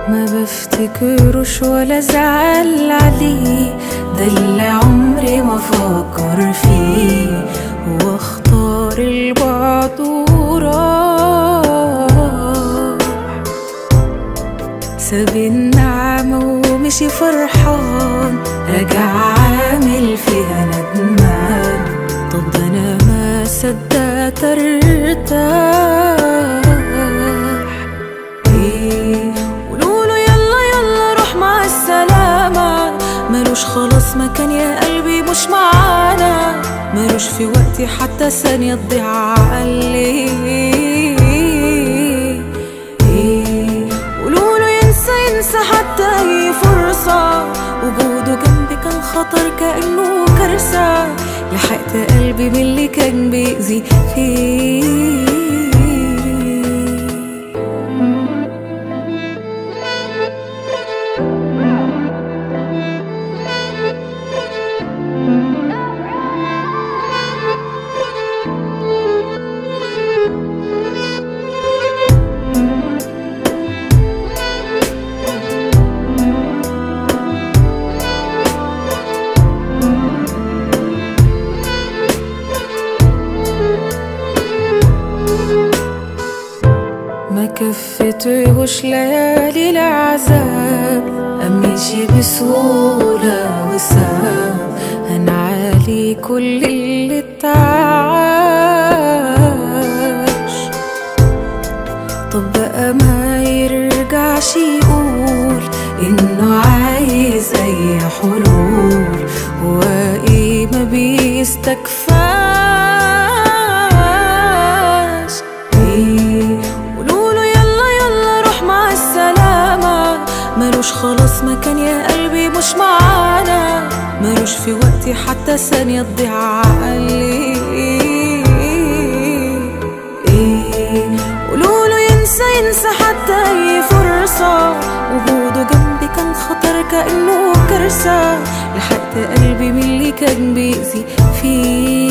ما بفتكروش ولا زعل عليه ده اللي عمري ما فكر فيه واختار البعد وراح ساب النعمة ومشي فرحان رجع عامل فيها ندمان طب ده انا ما صدقت ارتاح ايه قولوله يلا يلا روح مع السلامة ملوش خلاص مكان يا قلبي مش معانا ملوش في وقتي حتى ثانية تضيع عليه ايه قولوله ينسى ينسى حتى اي فرصة وجوده جنبي كان خطر كأنه كارثة لحقت قلبي من اللي كان بيأذي فيه ما كفتهوش ليالي العذاب أمشي بسهولة وسام هنعالي كل اللي اتعاش طب بقى ما يرجعش يقول إنه عايز أي حلول هو إيه ما بيستكفاش إيه قولوله يلا يلا روح مع السلامة ملوش خلاص مكان يا قلبي مش معانا ملوش في وقتي حتى ثانية تضيع عليه إيه قولوله ينسى ينسى حتى أي فرصة وجوده جنبي كان خطر كأنه كارثة لحقت قلبي من اللي كان بيأذي فيه